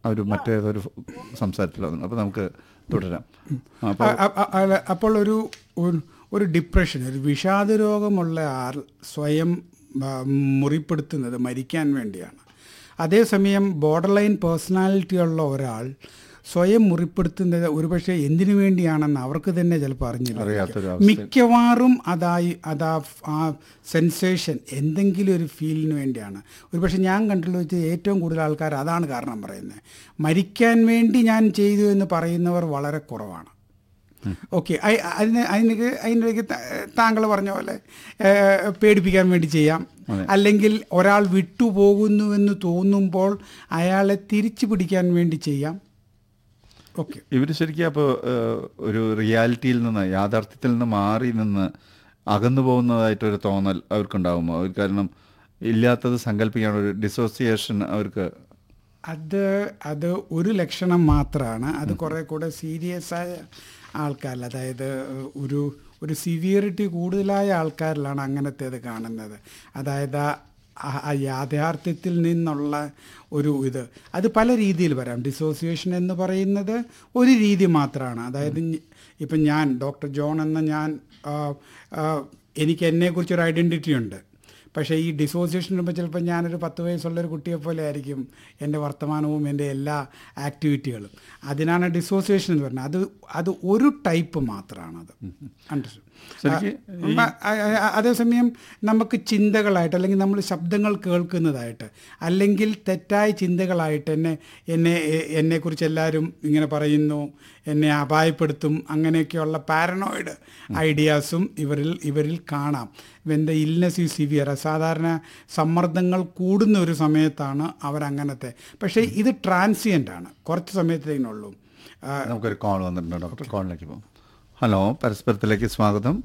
അവർ മറ്റേതൊരു സംസാരത്തിൽ വന്നു അപ്പോൾ നമുക്ക് തുടരാം അപ്പോൾ അ- അ- അ- അപ്പോൾ ഒരു ഒരു- ഒരു ഡിപ്രഷൻ ഒരു വിഷാദ രോഗമുള്ള ആൾ സ്വയം ആ, മുറിപ്പെടുത്തുന്നത് മരിക്കാൻ വേണ്ടിയാണ് അതേസമയം ബോർഡർ ലൈൻ പേഴ്സണാലിറ്റി ഉള്ള ഒരാൾ സ്വയം മുറിപ്പെടുത്തുന്നത് ഒരുപക്ഷെ എന്തിനു വേണ്ടിയാണെന്ന് അവർക്ക് തന്നെ ചിലപ്പോൾ അറിഞ്ഞില്ല അറിയാത്തൊരു അവസ്ഥ മിക്കവാറും അതായി അതാ ആ സെൻസേഷൻ എന്തെങ്കിലും ഒരു ഫീലിന് വേണ്ടിയാണ് ഒരുപക്ഷെ ഞാൻ കണ്ടുള്ള വെച്ച് ഏറ്റവും കൂടുതൽ ആൾക്കാർ അതാണ് കാരണം പറയുന്നത് മരിക്കാൻ വേണ്ടി ഞാൻ ചെയ്തു എന്ന് പറയുന്നവർ വളരെ കുറവാണ് ഓക്കെ അതിന് അതിന് അതിനിടയ്ക്ക് താങ്കൾ പറഞ്ഞ പോലെ ഏഹ്, പേടിപ്പിക്കാൻ വേണ്ടി ചെയ്യാം അല്ലെങ്കിൽ ഒരാൾ വിട്ടുപോകുന്നുവെന്ന് തോന്നുമ്പോൾ അയാളെ തിരിച്ചു പിടിക്കാൻ വേണ്ടി ചെയ്യാം ഓക്കെ ഇവർ ശരിക്കും അപ്പോൾ ഒരു റിയാലിറ്റിയിൽ നിന്ന് യാഥാർത്ഥ്യത്തിൽ നിന്ന് മാറി നിന്ന് അകന്നു പോകുന്നതായിട്ടൊരു തോന്നൽ അവർക്കുണ്ടാകുമോ അവർ കാരണം ഇല്ലാത്തത് സങ്കല്പിക്കാൻ ഒരു ഡിസോസിയേഷൻ അവർക്ക് അത് അത് ഒരു ലക്ഷണം മാത്രമാണ് അത് കുറേ കൂടെ സീരിയസ് ആയ ആൾക്കാരിൽ അതായത് ഒരു ഒരു സിവിയറിറ്റി കൂടുതലായ ആൾക്കാരിലാണ് അങ്ങനത്തേത് കാണുന്നത് അതായത് ആ- ആ യാഥാർത്ഥ്യത്തിൽ നിന്നുള്ള ഒരു ഇത് അത് പല രീതിയിൽ വരാം ഡിസോസിയേഷൻ എന്ന് പറയുന്നത് ഒരു രീതി മാത്രമാണ് അതായത് ഞ- ഇപ്പം ഞാൻ ഡോക്ടർ ജോൺ എന്ന ഞാൻ ആ, ആ, എനിക്ക് എന്നെക്കുറിച്ചൊരു ഐഡൻറ്റിറ്റി ഉണ്ട് പക്ഷേ ഈ ഡിസോസിയേഷൻ വരുമ്പോൾ ചിലപ്പോൾ ഞാനൊരു പത്ത് വയസ്സുള്ളൊരു കുട്ടിയെ പോലെ ആയിരിക്കും എൻ്റെ വർത്തമാനവും എൻ്റെ എല്ലാ ആക്ടിവിറ്റികളും അതിനാണ് ഡിസോസിയേഷൻ എന്ന് പറയുന്നത് അത് അത് ഒരു ടൈപ്പ് മാത്രമാണത് അണ്ടർസ്റ്റുഡ് ശരിക്ക് അതേസമയം നമുക്ക് ചിന്തകളായിട്ട് അല്ലെങ്കിൽ നമ്മൾ ശബ്ദങ്ങൾ കേൾക്കുന്നതായിട്ട് അല്ലെങ്കിൽ തെറ്റായ ചിന്തകളായിട്ട് എന്നെ എന്നെ എ- എന്നെക്കുറിച്ച് എല്ലാവരും ഇങ്ങനെ പറയുന്നു എന്നെ അപായപ്പെടുത്തും അങ്ങനെയൊക്കെയുള്ള പാരനോയിഡ് ഐഡിയാസും ഇവരിൽ ഇവരിൽ കാണാം വെൻ ദ ഇൽനെസ് ഈ സിവിയർ സാധാരണ സമ്മർദ്ദങ്ങൾ കൂടുന്ന ഒരു സമയത്താണ് അവരങ്ങനത്തെ പക്ഷേ ഇത് ട്രാൻസിയൻ്റ് ആണ് കുറച്ച് സമയത്തേനുള്ളൂ ആ, നമുക്കൊരു കോൾ വന്നിട്ടുണ്ട് ഡോക്ടർ കോളിലേക്ക് പോകും ഹലോ പരസ്പരത്തിലേക്ക് സ്വാഗതം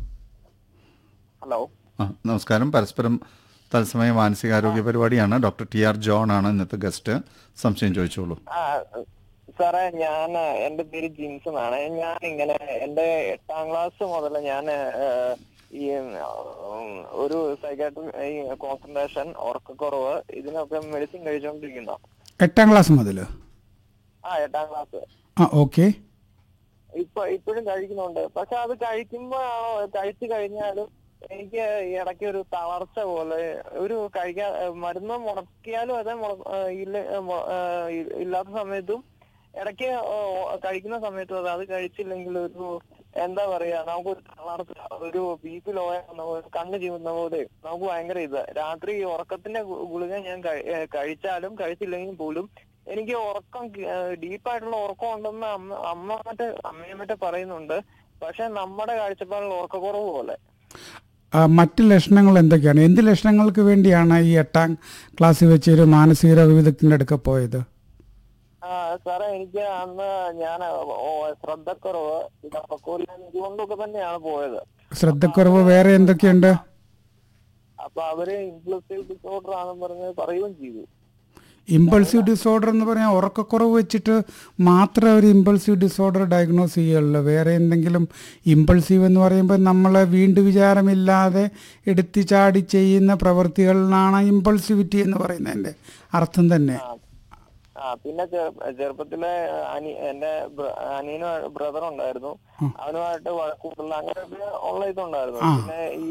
ഹലോ ആ നമസ്കാരം പരസ്പരം തത്സമയ മാനസികാരോഗ്യ പരിപാടിയാണ് ഡോക്ടർ ടി ആർ ജോൺ ആണ് ഇന്നത്തെ ഗസ്റ്റ് സംശയം ചോദിച്ചോളൂ ആ സാറേ ഞാൻ എന്റെ പേര് ജിൻസ് എന്നാണ് ഞാൻ ഇങ്ങനെ എന്റെ എട്ടാം ക്ലാസ് മുതൽ ഞാൻ ഈ ഉം, ഒരു സൈക്കാട്രി ഈ കോൺസെൻട്രേഷൻ ഉറക്കക്കുറവ് ഇതിനൊക്കെ മെഡിസിൻ കഴിച്ചുകൊണ്ടിരിക്കുന്ന എട്ടാം ക്ലാസ് മുതൽ ആ എട്ടാം ക്ലാസ് ആ ഓക്കെ ഇപ്പൊ ഇപ്പോഴും കഴിക്കുന്നുണ്ട് പക്ഷെ അത് കഴിക്കുമ്പോഴാണോ കഴിച്ചു കഴിഞ്ഞാലും എനിക്ക് ഇടയ്ക്ക് ഒരു തളർച്ച പോലെ ഒരു കഴിക്കാൻ മരുന്ന് മുടക്കിയാലും അതെ മുട- ആ, ഇല്ല ആ, മു- ആ, ഇ- ഇല്ലാത്ത സമയത്തും ഇടയ്ക്ക് ഓ, കഴിക്കുന്ന സമയത്തും അതെ അത് കഴിച്ചില്ലെങ്കിൽ ഒരു എന്താ പറയാ നമുക്കൊരു തളർച്ച ഒരു ബി പി ലോ കണ്ണ് ചീവുന്ന പോലെ നമുക്ക് ഭയങ്കര ഇത് രാത്രി ഈ ഉറക്കത്തിന്റെ ഗു- ഗുളിക ഞാൻ കഴി- ഏ, കഴിച്ചാലും കഴിച്ചില്ലെങ്കിൽ പോലും എനിക്ക് ഉറക്കം ഡീപ്പായിട്ടുള്ള ഉറക്കം ഉണ്ടെന്ന് അമ്മ അമ്മ മറ്റേ അമ്മയും മറ്റേ പറയുന്നുണ്ട് പക്ഷെ നമ്മുടെ കാഴ്ചപ്പാടിൽ ഉറക്കക്കുറവ് പോലെ ആ, മറ്റ് ലക്ഷണങ്ങൾ എന്തൊക്കെയാണ് എന്ത് ലക്ഷണങ്ങൾക്ക് വേണ്ടിയാണ് ഈ എട്ടാം ക്ലാസ്സിൽ വെച്ച് ഒരു മാനസിക രോഗ വിദഗ്ധൻ്റെ അടുക്ക പോയത് ആ സാറേ എനിക്ക് അന്ന് ഞാൻ ശ്രദ്ധക്കുറവ് പിന്നെ ഉറക്കമില്ല ഇതുകൊണ്ടൊക്കെ തന്നെയാണ് പോയത് ശ്രദ്ധക്കുറവ് വേറെ എന്തൊക്കെയുണ്ട് അപ്പൊ അവര് ഇംപ്ലസീവ് ഡിസോർഡർ ആണെന്ന് പറഞ്ഞ് പറയുകയും ചെയ്തു ഇമ്പൾസീവ് ഡിസോർഡർ എന്ന് പറഞ്ഞാൽ ഉറക്കക്കുറവ് വെച്ചിട്ട് മാത്രം ഒരു ഇമ്പൾസീവ് ഡിസോർഡർ ഡയഗ്നോസ് ചെയ്യുള്ളൂ വേറെ എന്തെങ്കിലും ഇമ്പൾസീവ് എന്ന് പറയുമ്പോൾ നമ്മൾ വീണ്ടും വിചാരമില്ലാതെ എടുത്തു ചാടി ചെയ്യുന്ന പ്രവൃത്തികളിലാണ് ഇമ്പൾസിവിറ്റി എന്ന് പറയുന്നതിൻ്റെ അർത്ഥം തന്നെ ആ പിന്നെ ചെറു- ചെറുപ്പത്തിലെ അനി എന്റെ ബ്ര- അനിയനും ബ്രദർ ഉണ്ടായിരുന്നു അവനുമായിട്ട് വഴക്കൂട്ടുള്ള അങ്ങനെയൊക്കെ ഉള്ള ഇതുണ്ടായിരുന്നു പിന്നെ ഈ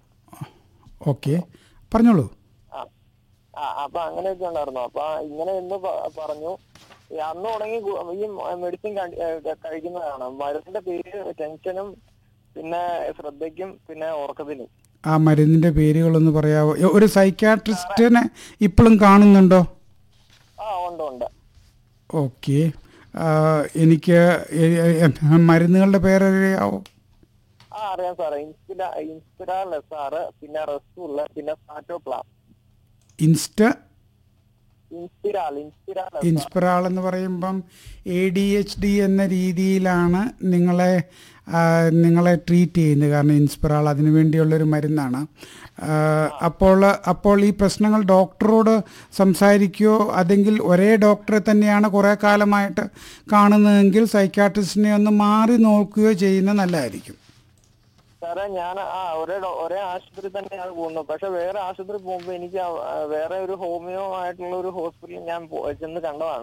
ഓക്കെ പറഞ്ഞോളൂ ആ ആ, അപ്പൊ അങ്ങനെയൊക്കെ ഉണ്ടായിരുന്നു അപ്പൊ ഇങ്ങനെ എന്ന് പ- പറഞ്ഞു ഈ അന്ന് തുടങ്ങി ഗു- ഈ മെഡിസിൻ കഴിക്കുന്നതാണ് മരുന്നിന്റെ പേര് ടെൻഷനും പിന്നെ ശ്രദ്ധയ്ക്കും പിന്നെ ഉറക്കത്തിനും ആ മരുന്നിൻ്റെ പേരുകളൊന്ന് പറയാമോ എ- ഒരു സൈക്കാട്രിസ്റ്റിനെ ഇപ്പോഴും കാണുന്നുണ്ടോ ആ ഉണ്ട് ഉണ്ട് ഓക്കെ എനിക്ക് എ- എ- മരുന്നുകളുടെ പേരറിയാവോ ആ അറിയാം സാറേ ഇൻസ്പിര ഇൻസ്പിര ലെസാറ് പിന്നെ റെസ്റ്റുള്ള പിന്നെ സാറ്റോപ്ലാം ഇൻസ്റ്റ ഇൻസ്പിരാൽ ഇൻസ്പിര ഇൻസ്പിറാൾ എന്ന് പറയുമ്പം എ ഡി എച്ച് ഡി എന്ന രീതിയിലാണ് നിങ്ങളെ ആ, നിങ്ങളെ ട്രീറ്റ് ചെയ്യുന്നത് കാരണം ഇൻസ്പിറാൾ അതിനു വേണ്ടിയുള്ളൊരു മരുന്നാണ് ആ, അപ്പോൾ അപ്പോൾ ഈ പ്രശ്നങ്ങൾ ഡോക്ടറോട് സംസാരിക്കുകയോ അതെങ്കിൽ ഒരേ ഡോക്ടറെ തന്നെയാണ് കുറേ കാലമായിട്ട് കാണുന്നതെങ്കിൽ സൈക്കാട്രിസ്റ്റിനെ ഒന്ന് മാറി നോക്കുകയോ ചെയ്യുന്നത് നല്ലതായിരിക്കും സാറേ ഞാൻ ആ ഒരേ ഡോ- ഒരേ ആശുപത്രി തന്നെയാണ് പോകുന്നത് പക്ഷെ വേറെ ആശുപത്രി പോകുമ്പോൾ എനിക്ക് ആ- ആ വേറെ ഒരു ഹോമിയോ ആയിട്ടുള്ള ഒരു ഹോസ്പിറ്റലിൽ ഞാൻ പോ- ചെന്ന് കണ്ടതാണ്